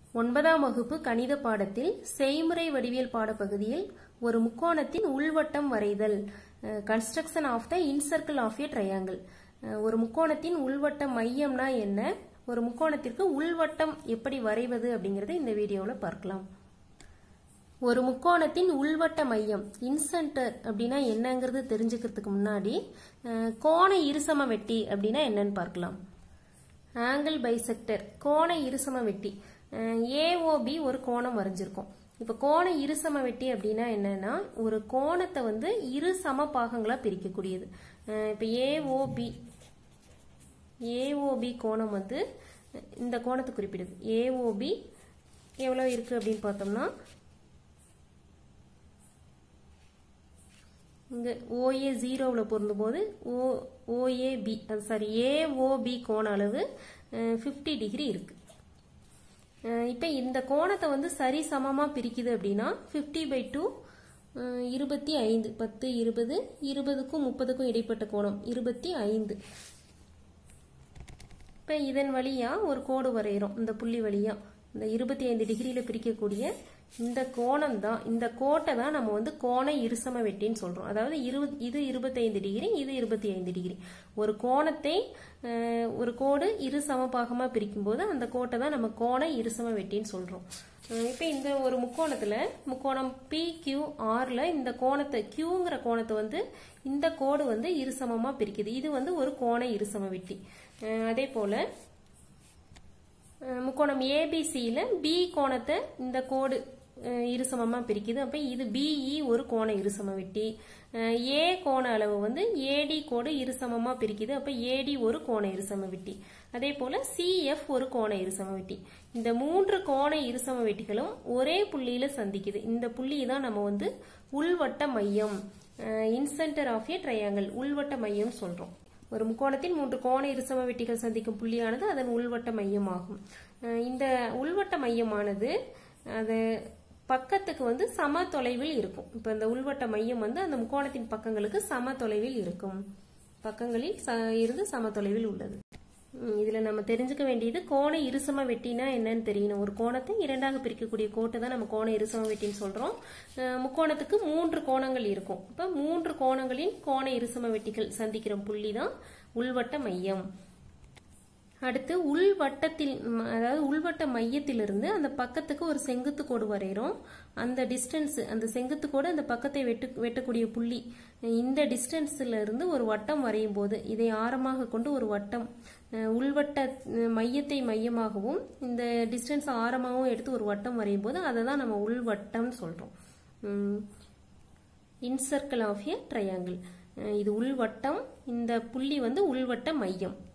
ஒன்பதாம் வகுப்பு கணித பாடத்தில் செய்முறை வடிவியல் பாடப்பகுதியில் ஒரு முக்கோணத்தின் உள்வட்டம் வரைதல் construction of the incircle of a triangle ஒரு முக்கோணத்தின் உள்வட்ட மையம்னா என்ன ஒரு முக்கோணத்திற்கு உள்வட்டம் எப்படி வரைவது அப்படிங்கறத இந்த வீடியோவில் பார்க்கலாம் ஒரு முக்கோணத்தின் உள்வட்ட மையம் இன்சென்டர் அப்படின்னா என்னங்கிறது தெரிஞ்சுக்கிறதுக்கு முன்னாடி அஹ், கோண இருசம வெட்டி அப்படின்னா என்னன்னு பார்க்கலாம் ஆங்கிள் பைசெக்டர் கோண இருசம வெட்டி ஏஓபி ஒரு கோணம் வரைஞ்சிருக்கோம் இப்போ கோண இருசம வெட்டி அப்படின்னா என்னன்னா ஒரு கோணத்தை வந்து இரு சம பாகங்களா பிரிக்கக்கூடியது அஹ், இப்போ ஏஓபி ஏஓபி கோணம் வந்து இந்த கோணத்தை குறிப்பிடுது ஏஓபி எவ்வளோ இருக்கு அப்படின்னு பார்த்தோம்னா இங்க ஓஏ ஜீரோவில் பொருந்தும் போது ஓ ஓஏபி அது சாரி ஏஓபி கோண அளவு ஃபிஃப்டி டிகிரி இருக்கு இப்போ இந்த கோணத்தை வந்து சரி சமமாக பிரிக்குது அப்படின்னா ஃபிஃப்டி பை டூ இருபத்தி ஐந்து பத்து இருபது இருபதுக்கும் முப்பதுக்கும் இடைப்பட்ட கோணம் இருபத்தி ஐந்து இப்போ இதன் வழியா ஒரு கோடு வரைகிறோம் இந்த புள்ளி வழியா இந்த இருபத்தி ஐந்து டிகிரியில் பிரிக்கக்கூடிய இந்த கோணம் தான் இந்த கோட்டை தான் நம்ம வந்து கோண இருசம வெட்டின்னு சொல்றோம் அதாவது இருபது இது இருபத்தைந்து டிகிரி இது இருபத்தி ஐந்து டிகிரி ஒரு கோணத்தை அஹ், ஒரு கோடு இரு சமபாகமா பிரிக்கும் போது அந்த கோட்டை தான் நம்ம கோண இருசம வெட்டின்னு சொல்றோம் அஹ், இப்போ இந்த ஒரு முக்கோணத்துல முக்கோணம் பி கியூ ஆர்ல இந்த கோணத்தை கியூங்கிற கோணத்தை வந்து இந்த கோடு வந்து இருசமமா பிரிக்குது இது வந்து ஒரு கோண இருசம வெட்டி அஹ், அதே போல அஹ் முக்கோணம் ஏபிசியில் பி கோணத்தை இந்த கோடு அஹ் இருசமமா பிரிக்குது அப்போ இது பிஇ ஒரு கோண இருசம வெட்டி அஹ் ஏ கோண அளவு வந்து ஏடி கோடு இருசமமா பிரிக்குது அப்போ ஏடி ஒரு கோண இருசம வெட்டி அதே போல சிஎஃப் ஒரு கோண இருசம வெட்டி இந்த மூன்று கோண இருசம வெட்டிகளும் ஒரே புள்ளியில சந்திக்குது இந்த புள்ளி தான் நம்ம வந்து உள்வட்ட மையம் இன்சென்டர் ஆஃப் ஏ ட்ரையாங்கிள் உள்வட்ட மையம் சொல்றோம் ஒரு முக்கோணத்தில் மூன்று கோண இருசம வெட்டிகள் சந்திக்கும் புள்ளியானது அதன் உள்வட்ட மையமாகும் அஹ் இந்த உள்வட்ட மையமானது அது பக்கத்துக்கு வந்து சம தொலைவில் இருக்கும் இப்போ இந்த உள்வட்ட மையம் வந்து அந்த முக்கோணத்தின் பக்கங்களுக்கு சம தொலைவில் இருக்கும் பக்கங்களில் ச- இருந்து சம தொலைவில் உள்ளது ம், இதுல நம்ம தெரிஞ்சுக்க வேண்டியது கோண இருசம வெட்டினா என்னன்னு தெரியணும் ஒரு கோணத்தை இரண்டாக பிரிக்கக்கூடிய கோட்டை தான் நம்ம கோண இருசம வெட்டின்னு சொல்றோம் அஹ், முக்கோணத்துக்கு மூன்று கோணங்கள் இருக்கும் இப்ப மூன்று கோணங்களின் கோண இருசம வெட்டிகள் சந்திக்கிற புள்ளி தான் உள்வட்ட மையம் அடுத்து உள்வட்டத்தில் ம, அதாவது உள்வட்ட மையத்திலிருந்து அந்த பக்கத்துக்கு ஒரு செங்குத்து கோடு வரைகிறோம் அந்த டிஸ்டன்ஸ் அந்த செங்குத்து கோடு அந்த பக்கத்தை வெட்டு வெட்டக்கூடிய புள்ளி இந்த டிஸ்டன்ஸ்ல இருந்து ஒரு வட்டம் வரையும் போது இதை ஆரமாக கொண்டு ஒரு வட்டம் அஹ், உள்வட்ட அஹ், மையத்தை மையமாகவும் இந்த டிஸ்டன்ஸ் ஆரமாகவும் எடுத்து ஒரு வட்டம் வரையும் போது அதை தான் நம்ம உள்வட்டம்னு சொல்றோம் இன்சர்க்கிள் ஆஃப் ஏ ட்ரையாங்கிள் இது உள்வட்டம் இந்த புள்ளி வந்து உள்வட்ட மையம்